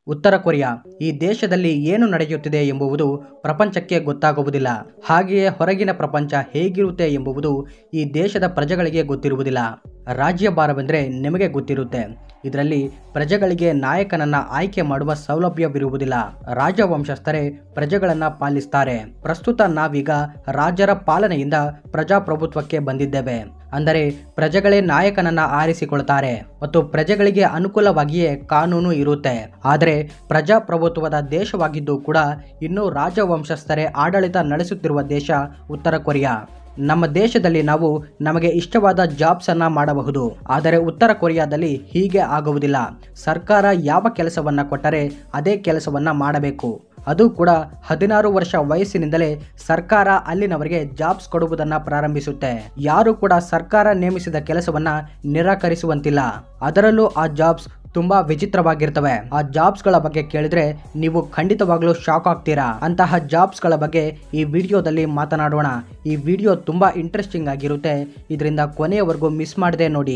ಉತ್ತರ ಕೊರಿಯಾ ಈ ದೇಶದಲ್ಲಿ ಏನು ನಡೆಯುತ್ತಿದೆ ಎಂಬುವುದು ಪ್ರಪಂಚಕ್ಕೆ ಗೊತ್ತಾಗುವುದಿಲ್ಲ ಹಾಗೆಯೇ ಹೊರಗಿನ ಪ್ರಪಂಚ ಹೇಗಿರುತ್ತೆ ಎಂಬುದು ಈ ದೇಶದ ಪ್ರಜೆಗಳಿಗೆ ಗೊತ್ತಿರುವುದಿಲ್ಲ ರಾಜ್ಯಭಾರವೆಂದರೆ ನಿಮಗೆ ಗೊತ್ತಿರುತ್ತೆ ಇದರಲ್ಲಿ ಪ್ರಜೆಗಳಿಗೆ ನಾಯಕನನ್ನ ಆಯ್ಕೆ ಮಾಡುವ ಸೌಲಭ್ಯವಿರುವುದಿಲ್ಲ ರಾಜವಂಶಸ್ಥರೇ ಪ್ರಜೆಗಳನ್ನ ಪಾಲಿಸ್ತಾರೆ ಪ್ರಸ್ತುತ ನಾವೀಗ ರಾಜರ ಪಾಲನೆಯಿಂದ ಪ್ರಜಾಪ್ರಭುತ್ವಕ್ಕೆ ಬಂದಿದ್ದೇವೆ ಅಂದರೆ ಪ್ರಜೆಗಳೇ ನಾಯಕನನ್ನ ಆರಿಸಿಕೊಳ್ತಾರೆ ಮತ್ತು ಪ್ರಜೆಗಳಿಗೆ ಅನುಕೂಲವಾಗಿಯೇ ಕಾನೂನು ಇರುತ್ತೆ ಆದರೆ ಪ್ರಜಾಪ್ರಭುತ್ವದ ದೇಶವಾಗಿದ್ದು ಕೂಡ ಇನ್ನೂ ರಾಜವಂಶಸ್ಥರೇ ಆಡಳಿತ ನಡೆಸುತ್ತಿರುವ ದೇಶ ಉತ್ತರ ಕೊರಿಯಾ ನಮ್ಮ ದೇಶದಲ್ಲಿ ನಾವು ನಮಗೆ ಇಷ್ಟವಾದ ಜಾಬ್ಸ್ ಅನ್ನ ಮಾಡಬಹುದು ಆದರೆ ಉತ್ತರ ಕೊರಿಯಾದಲ್ಲಿ ಹೀಗೆ ಆಗುವುದಿಲ್ಲ ಸರ್ಕಾರ ಯಾವ ಕೆಲಸವನ್ನ ಕೊಟ್ಟರೆ ಅದೇ ಕೆಲಸವನ್ನ ಮಾಡಬೇಕು ಅದು ಕೂಡ ಹದಿನಾರು ವರ್ಷ ವಯಸ್ಸಿನಿಂದಲೇ ಸರ್ಕಾರ ಅಲ್ಲಿನವರಿಗೆ ಜಾಬ್ಸ್ ಕೊಡುವುದನ್ನ ಪ್ರಾರಂಭಿಸುತ್ತೆ ಯಾರು ಕೂಡ ಸರ್ಕಾರ ನೇಮಿಸಿದ ಕೆಲಸವನ್ನ ನಿರಾಕರಿಸುವಂತಿಲ್ಲ ಅದರಲ್ಲೂ ಆ ಜಾಬ್ಸ್ ತುಂಬಾ ವಿಚಿತ್ರವಾಗಿರ್ತವೆ ಆ ಜಾಬ್ಸ್ ಗಳ ಬಗ್ಗೆ ಕೇಳಿದ್ರೆ ನೀವು ಖಂಡಿತವಾಗ್ಲೂ ಶಾಕ್ ಆಗ್ತೀರಾ ಅಂತಹ ಜಾಬ್ಸ್ ಗಳ ಬಗ್ಗೆ ಈ ವಿಡಿಯೋದಲ್ಲಿ ಮಾತನಾಡೋಣ ಈ ವಿಡಿಯೋ ತುಂಬಾ ಇಂಟ್ರೆಸ್ಟಿಂಗ್ ಆಗಿರುತ್ತೆ ಇದರಿಂದ ಕೊನೆಯವರೆಗೂ ಮಿಸ್ ಮಾಡದೆ ನೋಡಿ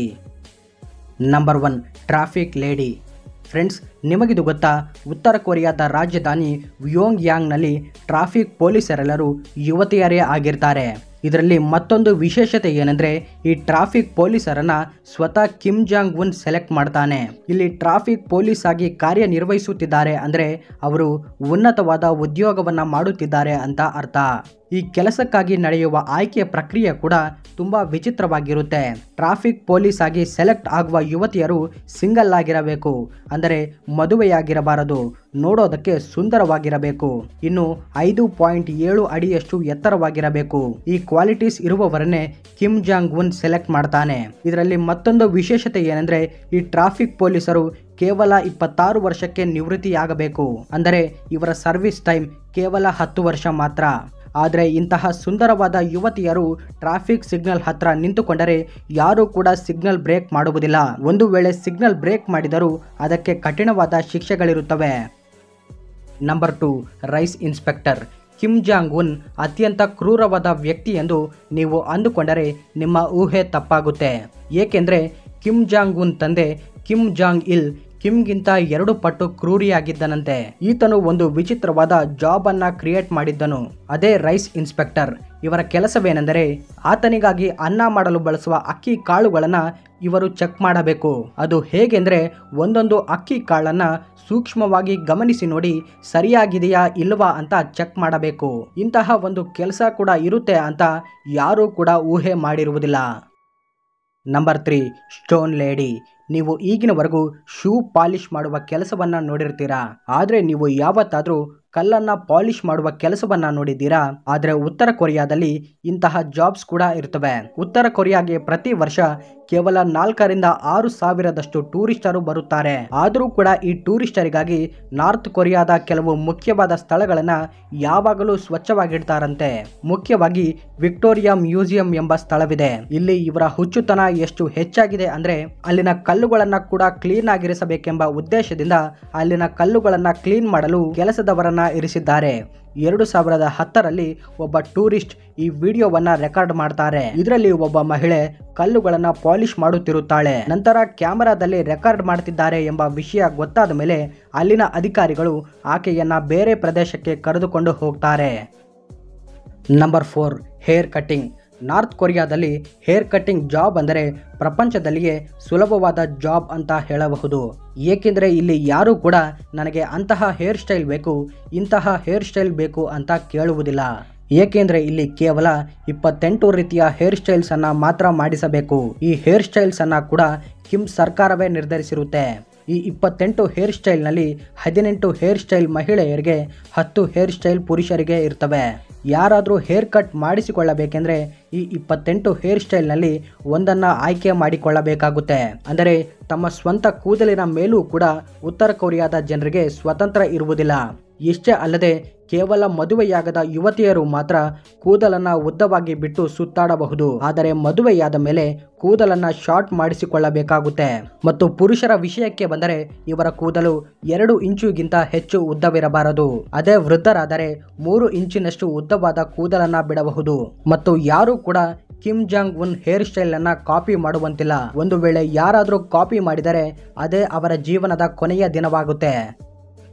number one traffic lady friends ನಿಮಗಿದು ಗೊತ್ತಾ ಉತ್ತರ ಕೊರಿಯಾದ ರಾಜಧಾನಿ ವ್ಯೋಂಗ್ ಯಾಂಗ್ನಲ್ಲಿ ಟ್ರಾಫಿಕ್ ಪೊಲೀಸರೆಲ್ಲರೂ ಯುವತಿಯರೇ ಆಗಿರ್ತಾರೆ ಇದರಲ್ಲಿ ಮತ್ತೊಂದು ವಿಶೇಷತೆ ಏನಂದ್ರೆ ಈ ಟ್ರಾಫಿಕ್ ಪೊಲೀಸರನ್ನ ಸ್ವತಃ ಕಿಮ್ ಜಾಂಗ್ ಉನ್ ಸೆಲೆಕ್ಟ್ ಮಾಡ್ತಾನೆ ಇಲ್ಲಿ ಟ್ರಾಫಿಕ್ ಪೊಲೀಸ್ ಆಗಿ ಕಾರ್ಯನಿರ್ವಹಿಸುತ್ತಿದ್ದಾರೆ ಅಂದ್ರೆ ಅವರು ಉನ್ನತವಾದ ಉದ್ಯೋಗವನ್ನ ಮಾಡುತ್ತಿದ್ದಾರೆ ಅಂತ ಅರ್ಥ ಈ ಕೆಲಸಕ್ಕಾಗಿ ನಡೆಯುವ ಆಯ್ಕೆ ಪ್ರಕ್ರಿಯೆ ಕೂಡ ತುಂಬಾ ವಿಚಿತ್ರವಾಗಿರುತ್ತೆ ಟ್ರಾಫಿಕ್ ಪೊಲೀಸ್ ಆಗಿ ಸೆಲೆಕ್ಟ್ ಆಗುವ ಯುವತಿಯರು ಸಿಂಗಲ್ ಆಗಿರಬೇಕು ಅಂದರೆ ಮದುವೆಯಾಗಿರಬಾರದು ನೋಡೋದಕ್ಕೆ ಸುಂದರವಾಗಿರಬೇಕು ಇನ್ನು ಐದು ಪಾಯಿಂಟ್ ಏಳು ಅಡಿಯಷ್ಟು ಎತ್ತರವಾಗಿರಬೇಕು ಈ ಕ್ವಾಲಿಟೀಸ್ ಇರುವವರನ್ನೇ ಕಿಮ್ ಜಾಂಗ್ ಉನ್ ಸೆಲೆಕ್ಟ್ ಮಾಡ್ತಾನೆ ಇದರಲ್ಲಿ ಮತ್ತೊಂದು ವಿಶೇಷತೆ ಏನಂದ್ರೆ ಈ ಟ್ರಾಫಿಕ್ ಪೊಲೀಸರು ಕೇವಲ ಇಪ್ಪತ್ತಾರು ವರ್ಷಕ್ಕೆ ನಿವೃತ್ತಿಯಾಗಬೇಕು ಅಂದರೆ ಇವರ ಸರ್ವಿಸ್ ಟೈಮ್ ಕೇವಲ ಹತ್ತು ವರ್ಷ ಮಾತ್ರ ಆದರೆ ಇಂತಹ ಸುಂದರವಾದ ಯುವತಿಯರು ಟ್ರಾಫಿಕ್ ಸಿಗ್ನಲ್ ಹತ್ರ ನಿಂತುಕೊಂಡರೆ ಯಾರೂ ಕೂಡ ಸಿಗ್ನಲ್ ಬ್ರೇಕ್ ಮಾಡುವುದಿಲ್ಲ ಒಂದು ವೇಳೆ ಸಿಗ್ನಲ್ ಬ್ರೇಕ್ ಮಾಡಿದರೂ ಅದಕ್ಕೆ ಕಠಿಣವಾದ ಶಿಕ್ಷೆಗಳಿರುತ್ತವೆ number two rice inspector Kim Jong Un ಅತ್ಯಂತ ಕ್ರೂರವಾದ ವ್ಯಕ್ತಿ ಎಂದು ನೀವು ಅಂದುಕೊಂಡರೆ ನಿಮ್ಮ ಊಹೆ ತಪ್ಪಾಗುತ್ತೆ ಏಕೆಂದರೆ ಕಿಮ್ ಜಾಂಗ್ ಉನ್ ತಂದೆ ಕಿಮ್ ಜಾಂಗ್ ಇಲ್ ಕಿಮ್ಗಿಂತ ಎರಡು ಪಟ್ಟು ಕ್ರೂರಿಯಾಗಿದ್ದನಂತೆ ಈತನು ಒಂದು ವಿಚಿತ್ರವಾದ ಜಾಬ್ ಅನ್ನ ಕ್ರಿಯೇಟ್ ಮಾಡಿದ್ದನು ಅದೇ ರೈಸ್ ಇನ್ಸ್ಪೆಕ್ಟರ್ ಇವರ ಕೆಲಸವೇನೆಂದರೆ ಆತನಿಗಾಗಿ ಅನ್ನ ಮಾಡಲು ಬಳಸುವ ಅಕ್ಕಿ ಕಾಳುಗಳನ್ನ ಇವರು ಚೆಕ್ ಮಾಡಬೇಕು ಅದು ಹೇಗೆಂದ್ರೆ ಒಂದೊಂದು ಅಕ್ಕಿ ಕಾಳನ್ನ ಸೂಕ್ಷ್ಮವಾಗಿ ಗಮನಿಸಿ ನೋಡಿ ಸರಿಯಾಗಿದೆಯಾ ಇಲ್ವಾ ಅಂತ ಚೆಕ್ ಮಾಡಬೇಕು ಇಂತಹ ಒಂದು ಕೆಲಸ ಕೂಡ ಇರುತ್ತೆ ಅಂತ ಯಾರೂ ಕೂಡ ಊಹೆ ಮಾಡಿರುವುದಿಲ್ಲ ನಂಬರ್ ತ್ರೀ ಸ್ಟೋನ್ ಲೇಡಿ ನೀವು ಈಗಿನವರೆಗೂ ಶೂ ಪಾಲಿಷ್ ಮಾಡುವ ಕೆಲಸವನ್ನ ನೋಡಿರ್ತೀರಾ ಆದ್ರೆ ನೀವು ಯಾವತ್ತಾದ್ರೂ ಕಲ್ಲನ್ನ ಪಾಲಿಷ್ ಮಾಡುವ ಕೆಲಸವನ್ನ ನೋಡಿದ್ದೀರಾ ಆದ್ರೆ ಉತ್ತರ ಕೊರಿಯಾದಲ್ಲಿ ಇಂತಹ ಜಾಬ್ಸ್ ಕೂಡ ಇರ್ತವೆ ಉತ್ತರ ಕೊರಿಯಾಗೆ ಪ್ರತಿ ವರ್ಷ ಕೇವಲ ನಾಲ್ಕರಿಂದ ಆರು ಸಾವಿರದಷ್ಟು ಟೂರಿಸ್ಟರು ಬರುತ್ತಾರೆ ಆದರೂ ಕೂಡ ಈ ಟೂರಿಸ್ಟರಿಗಾಗಿ ನಾರ್ತ್ ಕೊರಿಯಾದ ಕೆಲವು ಮುಖ್ಯವಾದ ಸ್ಥಳಗಳನ್ನ ಯಾವಾಗಲೂ ಸ್ವಚ್ಛವಾಗಿಡ್ತಾರಂತೆ ಮುಖ್ಯವಾಗಿ ವಿಕ್ಟೋರಿಯಾ ಮ್ಯೂಸಿಯಂ ಎಂಬ ಸ್ಥಳವಿದೆ ಇಲ್ಲಿ ಇವರ ಹುಚ್ಚುತನ ಎಷ್ಟು ಹೆಚ್ಚಾಗಿದೆ ಅಂದ್ರೆ ಅಲ್ಲಿನ ಕಲ್ಲುಗಳನ್ನ ಕೂಡ ಕ್ಲೀನ್ ಆಗಿರಿಸಬೇಕೆಂಬ ಉದ್ದೇಶದಿಂದ ಅಲ್ಲಿನ ಕಲ್ಲುಗಳನ್ನ ಕ್ಲೀನ್ ಮಾಡಲು ಕೆಲಸದವರನ್ನ ಇರಿಸಿದ್ದಾರೆ ಎರಡು ಸಾವಿರದ ಹತ್ತರಲ್ಲಿ ಒಬ್ಬ ಟೂರಿಸ್ಟ್ ಈ ವಿಡಿಯೋವನ್ನ ರೆಕಾರ್ಡ್ ಮಾಡ್ತಾರೆ ಇದರಲ್ಲಿ ಒಬ್ಬ ಮಹಿಳೆ ಕಲ್ಲುಗಳನ್ನ ಪಾಲಿಶ್ ಮಾಡುತ್ತಿರುತ್ತಾಳೆ ನಂತರ ಕ್ಯಾಮೆರಾದಲ್ಲಿ ರೆಕಾರ್ಡ್ ಮಾಡ್ತಿದ್ದಾರೆ ಎಂಬ ವಿಷಯ ಗೊತ್ತಾದ ಮೇಲೆ ಅಲ್ಲಿನ ಅಧಿಕಾರಿಗಳು ಆಕೆಯನ್ನ ಬೇರೆ ಪ್ರದೇಶಕ್ಕೆ ಕರೆದುಕೊಂಡು ಹೋಗ್ತಾರೆ number four hair cutting north ಕೊರಿಯಾದಲ್ಲಿ ಹೇರ್ ಕಟ್ಟಿಂಗ್ ಜಾಬ್ ಅಂದರೆ ಪ್ರಪಂಚದಲ್ಲಿಯೇ ಸುಲಭವಾದ ಜಾಬ್ ಅಂತ ಹೇಳಬಹುದು ಏಕೆಂದರೆ ಇಲ್ಲಿ ಯಾರೂ ಕೂಡ ನನಗೆ ಅಂತಹ ಹೇರ್ ಸ್ಟೈಲ್ ಬೇಕು ಇಂತಹ ಹೇರ್ ಸ್ಟೈಲ್ ಬೇಕು ಅಂತ ಕೇಳುವುದಿಲ್ಲ ಏಕೆಂದರೆ ಇಲ್ಲಿ ಕೇವಲ ಇಪ್ಪತ್ತೆಂಟು ರೀತಿಯ ಹೇರ್ ಸ್ಟೈಲ್ಸ್ ಅನ್ನ ಮಾತ್ರ ಮಾಡಿಸಬೇಕು ಈ ಹೇರ್ ಸ್ಟೈಲ್ಸ್ ಅನ್ನ ಕೂಡ ಕಿಮ್ ಸರ್ಕಾರವೇ ನಿರ್ಧರಿಸಿರುತ್ತೆ ಈ ಇಪ್ಪತ್ತೆಂಟು ಹೇರ್ ಸ್ಟೈಲ್ನಲ್ಲಿ ಹದಿನೆಂಟು ಹೇರ್ ಸ್ಟೈಲ್ ಮಹಿಳೆಯರಿಗೆ ಹತ್ತು ಹೇರ್ ಸ್ಟೈಲ್ ಪುರುಷರಿಗೆ ಇರ್ತವೆ ಯಾರಾದರೂ ಹೇರ್ ಕಟ್ ಮಾಡಿಸಿಕೊಳ್ಳಬೇಕೆಂದ್ರೆ ಈ ಇಪ್ಪತ್ತೆಂಟು ಹೇರ್ ಸ್ಟೈಲ್ನಲ್ಲಿ ಒಂದನ್ನು ಆಯ್ಕೆ ಮಾಡಿಕೊಳ್ಳಬೇಕಾಗುತ್ತೆ ಅಂದರೆ ತಮ್ಮ ಸ್ವಂತ ಕೂದಲಿನ ಮೇಲೂ ಕೂಡ ಉತ್ತರ ಕೊರಿಯಾದ ಜನರಿಗೆ ಸ್ವತಂತ್ರ ಇರುವುದಿಲ್ಲ ಇಷ್ಟೇ ಅಲ್ಲದೆ ಕೇವಲ ಮದುವೆಯಾಗದ ಯುವತಿಯರು ಮಾತ್ರ ಕೂದಲನ್ನ ಉದ್ದವಾಗಿ ಬಿಟ್ಟು ಸುತ್ತಾಡಬಹುದು ಆದರೆ ಮದುವೆಯಾದ ಮೇಲೆ ಕೂದಲನ್ನ ಶಾರ್ಟ್ ಮಾಡಿಸಿಕೊಳ್ಳಬೇಕಾಗುತ್ತೆ ಮತ್ತು ಪುರುಷರ ವಿಷಯಕ್ಕೆ ಬಂದರೆ ಇವರ ಕೂದಲು ಎರಡು ಇಂಚುಗಿಂತ ಹೆಚ್ಚು ಉದ್ದವಿರಬಾರದು ಅದೇ ವೃದ್ಧರಾದರೆ ಮೂರು ಇಂಚಿನಷ್ಟು ಉದ್ದವಾದ ಕೂದಲನ್ನ ಬಿಡಬಹುದು ಮತ್ತು ಯಾರು ಕೂಡ Kim Jong Un hair style ಅನ್ನ ಕಾಪಿ ಮಾಡುವಂತಿಲ್ಲ ಒಂದು ವೇಳೆ ಯಾರಾದರೂ ಕಾಪಿ ಮಾಡಿದರೆ ಅದೇ ಅವರ ಜೀವನದ ಕೊನೆಯ ದಿನವಾಗುತ್ತೆ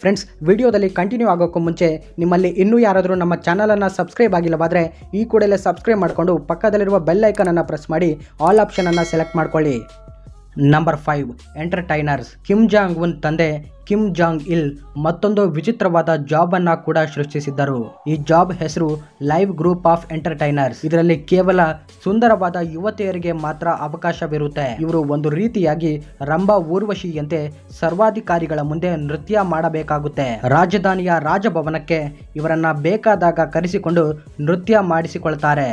ಫ್ರೆಂಡ್ಸ್ ವಿಡಿಯೋದಲ್ಲಿ ಕಂಟಿನ್ಯೂ ಆಗೋಕ್ಕೂ ಮುಂಚೆ ನಿಮ್ಮಲ್ಲಿ ಇನ್ನೂ ಯಾರಾದರೂ ನಮ್ಮ ಚಾನಲನ್ನು ಸಬ್ಸ್ಕ್ರೈಬ್ ಆಗಿಲ್ಲವಾದರೆ ಈ ಕೂಡಲೇ ಸಬ್ಸ್ಕ್ರೈಬ್ ಮಾಡಿಕೊಂಡು ಪಕ್ಕದಲ್ಲಿರುವ ಬೆಲ್ ಐಕನನ್ನು ಪ್ರೆಸ್ ಮಾಡಿ ಆಲ್ ಆಪ್ಷನನ್ನು ಸೆಲೆಕ್ಟ್ ಮಾಡ್ಕೊಳ್ಳಿ number five entertainers Kim Jong Un ತಂದೆ ಕಿಮ್ ಜಾಂಗ್ ಇಲ್ ಮತ್ತೊಂದು ವಿಚಿತ್ರವಾದ ಜಾಬ್ ಅನ್ನ ಕೂಡ ಸೃಷ್ಟಿಸಿದ್ದರು ಈ ಜಾಬ್ ಹೆಸರು ಲೈವ್ ಗ್ರೂಪ್ ಆಫ್ ಎಂಟರ್ಟೈನರ್ಸ್ ಇದರಲ್ಲಿ ಕೇವಲ ಸುಂದರವಾದ ಯುವತಿಯರಿಗೆ ಮಾತ್ರ ಅವಕಾಶವಿರುತ್ತೆ ಇವರು ಒಂದು ರೀತಿಯಾಗಿ ರಂಭಾ ಊರ್ವಶಿಯಂತೆ ಸರ್ವಾಧಿಕಾರಿಗಳ ಮುಂದೆ ನೃತ್ಯ ಮಾಡಬೇಕಾಗುತ್ತೆ ರಾಜಧಾನಿಯ ರಾಜಭವನಕ್ಕೆ ಇವರನ್ನ ಬೇಕಾದಾಗ ಕರೆಸಿಕೊಂಡು ನೃತ್ಯ ಮಾಡಿಸಿಕೊಳ್ತಾರೆ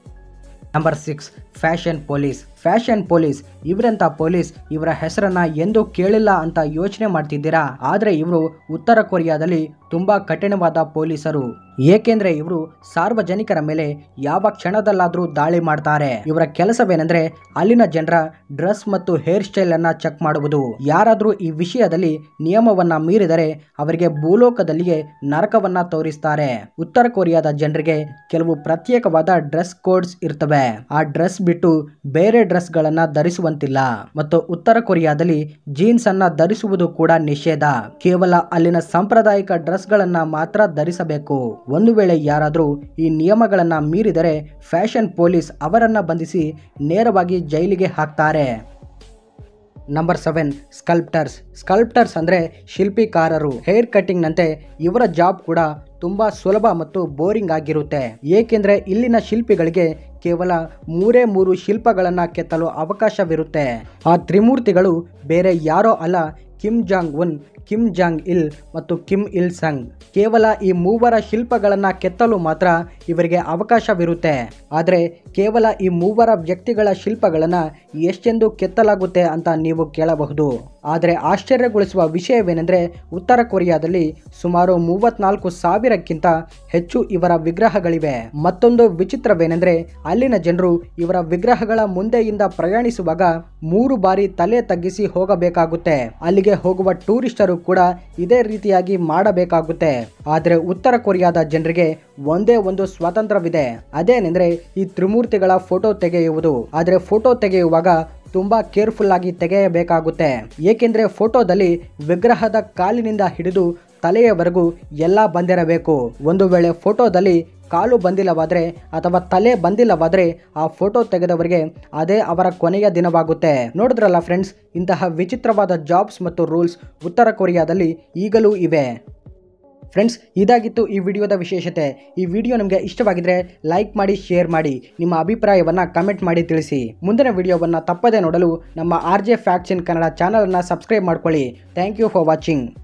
number six fashion police fashion police ಇವರಂತ ಪೊಲೀಸ್ ಇವರ ಹೆಸರನ್ನ ಎಂದು ಕೇಳಿಲ್ಲ ಅಂತ ಯೋಚನೆ ಮಾಡ್ತಿದ್ದೀರಾ ಆದ್ರೆ ಇವರು ಉತ್ತರ ಕೊರಿಯಾದಲ್ಲಿ ತುಂಬಾ ಕಠಿಣವಾದ ಪೊಲೀಸರು ಏಕೆಂದ್ರೆ ಇವರು ಸಾರ್ವಜನಿಕರ ಮೇಲೆ ಯಾವ ಕ್ಷಣದಲ್ಲಾದ್ರೂ ದಾಳಿ ಮಾಡ್ತಾರೆ ಇವರ ಕೆಲಸವೇನೆಂದ್ರೆ ಅಲ್ಲಿನ ಜನರ ಡ್ರೆಸ್ ಮತ್ತು ಹೇರ್ ಸ್ಟೈಲ್ ಅನ್ನ ಚೆಕ್ ಮಾಡುವುದು ಯಾರಾದ್ರೂ ಈ ವಿಷಯದಲ್ಲಿ ನಿಯಮವನ್ನ ಮೀರಿದರೆ ಅವರಿಗೆ ಭೂಲೋಕದಲ್ಲಿಯೇ ನರಕವನ್ನ ತೋರಿಸ್ತಾರೆ ಉತ್ತರ ಕೊರಿಯಾದ ಜನರಿಗೆ ಕೆಲವು ಪ್ರತ್ಯೇಕವಾದ ಡ್ರೆಸ್ ಕೋಡ್ಸ್ ಇರ್ತವೆ ಆ ಡ್ರೆಸ್ ಬಿಟ್ಟು ಬೇರೆ ಡ್ರೆಸ್ ಗಳನ್ನ ಧರಿಸುವಂತಿಲ್ಲ ಮತ್ತು ಉತ್ತರ ಕೊರಿಯಾದಲ್ಲಿ ಜೀನ್ಸ್ ಅನ್ನ ಧರಿಸುವುದು ಕೂಡ ನಿಷೇಧ ಕೇವಲ ಅಲ್ಲಿನ ಸಾಂಪ್ರದಾಯಿಕ ಡ್ರೆಸ್ ಗಳನ್ನ ಮಾತ್ರ ಧರಿಸಬೇಕು ಒಂದು ವೇಳೆ ಯಾರಾದರೂ ಈ ನಿಯಮಗಳನ್ನ ಮೀರಿದರೆ ಫ್ಯಾಷನ್ ಪೊಲೀಸ್ ಅವರನ್ನ ಬಂಧಿಸಿ ನೇರವಾಗಿ ಜೈಲಿಗೆ ಹಾಕ್ತಾರೆ ನಂಬರ್ ಸೆವೆನ್ ಸ್ಕಲ್ಪ್ಟರ್ಸ್ ಸ್ಕಲ್ಪ್ಟರ್ಸ್ ಅಂದರೆ ಶಿಲ್ಪಿಕಾರರು ಹೇರ್ ಕಟ್ಟಿಂಗ್ನಂತೆ ಇವರ ಜಾಬ್ ಕೂಡ ತುಂಬಾ ಸುಲಭ ಮತ್ತು ಬೋರಿಂಗ್ ಆಗಿರುತ್ತೆ ಏಕೆಂದರೆ ಇಲ್ಲಿನ ಶಿಲ್ಪಿಗಳಿಗೆ ಕೇವಲ ಮೂರೇ ಮೂರು ಶಿಲ್ಪಗಳನ್ನು ಕೆತ್ತಲು ಅವಕಾಶವಿರುತ್ತೆ ಆ ತ್ರಿಮೂರ್ತಿಗಳು ಬೇರೆ ಯಾರೋ ಅಲ್ಲ Kim Jong Un Kim Jong Il ಮತ್ತು ಕಿಮ್ ಇಲ್ ಸಂಗ್ ಕೇವಲ ಈ ಮೂವರ ಶಿಲ್ಪಗಳನ್ನು ಕೆತ್ತಲು ಮಾತ್ರ ಇವರಿಗೆ ಅವಕಾಶವಿರುತ್ತೆ ಆದರೆ ಕೇವಲ ಈ ಮೂವರ ವ್ಯಕ್ತಿಗಳ ಶಿಲ್ಪಗಳನ್ನು ಎಷ್ಟೆಂದು ಕೆತ್ತಲಾಗುತ್ತೆ ಅಂತ ನೀವು ಕೇಳಬಹುದು ಆದರೆ ಆಶ್ಚರ್ಯಗೊಳಿಸುವ ವಿಷಯವೇನೆಂದರೆ ಉತ್ತರ ಕೊರಿಯಾದಲ್ಲಿ ಸುಮಾರು ಮೂವತ್ನಾಲ್ಕು ಸಾವಿರಕ್ಕಿಂತ ಹೆಚ್ಚು ಇವರ ವಿಗ್ರಹಗಳಿವೆ ಮತ್ತೊಂದು ವಿಚಿತ್ರವೇನೆಂದರೆ ಅಲ್ಲಿನ ಜನರು ಇವರ ವಿಗ್ರಹಗಳ ಮುಂದೆಯಿಂದ ಪ್ರಯಾಣಿಸುವಾಗ ಮೂರು ಬಾರಿ ತಲೆ ತಗ್ಗಿಸಿ ಹೋಗಬೇಕಾಗುತ್ತೆ ಅಲ್ಲಿಗೆ ಹೋಗುವ ಟೂರಿಸ್ಟರು ಕೂಡ ಇದೇ ರೀತಿಯಾಗಿ ಮಾಡಬೇಕಾಗುತ್ತೆ ಆದರೆ ಉತ್ತರ ಕೊರಿಯಾದ ಜನರಿಗೆ ಒಂದೇ ಒಂದು ಸ್ವಾತಂತ್ರ್ಯವಿದೆ ಅದೇನೆಂದ್ರೆ ಈ ತ್ರಿಮೂರ್ತಿಗಳ ಫೋಟೋ ತೆಗೆಯುವುದು ಆದರೆ ಫೋಟೋ ತೆಗೆಯುವಾಗ ತುಂಬಾ ಕೇರ್ಫುಲ್ ಆಗಿ ತೆಗೆಯಬೇಕಾಗುತ್ತೆ ಏಕೆಂದ್ರೆ ಫೋಟೋದಲ್ಲಿ ವಿಗ್ರಹದ ಕಾಲಿನಿಂದ ಹಿಡಿದು ತಲೆಯವರೆಗೂ ಎಲ್ಲ ಬಂದಿರಬೇಕು ಒಂದು ವೇಳೆ ಫೋಟೋದಲ್ಲಿ ಕಾಲು ಬಂದಿಲ್ಲವಾದರೆ ಅಥವಾ ತಲೆ ಬಂದಿಲ್ಲವಾದರೆ ಆ ಫೋಟೋ ತೆಗೆದವರಿಗೆ ಅದೇ ಅವರ ಕೊನೆಯ ದಿನವಾಗುತ್ತೆ ನೋಡಿದ್ರಲ್ಲ ಫ್ರೆಂಡ್ಸ್ ಇಂತಹ ವಿಚಿತ್ರವಾದ ಜಾಬ್ಸ್ ಮತ್ತು ರೂಲ್ಸ್ ಉತ್ತರ ಕೊರಿಯಾದಲ್ಲಿ ಈಗಲೂ ಇವೆ ಫ್ರೆಂಡ್ಸ್ ಇದಾಗಿತ್ತು ಈ ವಿಡಿಯೋದ ವಿಶೇಷತೆ ಈ ವಿಡಿಯೋ ನಿಮಗೆ ಇಷ್ಟವಾಗಿದ್ರೆ ಲೈಕ್ ಮಾಡಿ ಶೇರ್ ಮಾಡಿ ನಿಮ್ಮ ಅಭಿಪ್ರಾಯವನ್ನು ಕಮೆಂಟ್ ಮಾಡಿ ತಿಳಿಸಿ ಮುಂದಿನ ವಿಡಿಯೋವನ್ನು ತಪ್ಪದೇ ನೋಡಲು ನಮ್ಮ R J facts in Kannada ಚಾನಲನ್ನು ಸಬ್ಸ್ಕ್ರೈಬ್ ಮಾಡ್ಕೊಳ್ಳಿ ಥ್ಯಾಂಕ್ ಯು ಫಾರ್ ವಾಚಿಂಗ್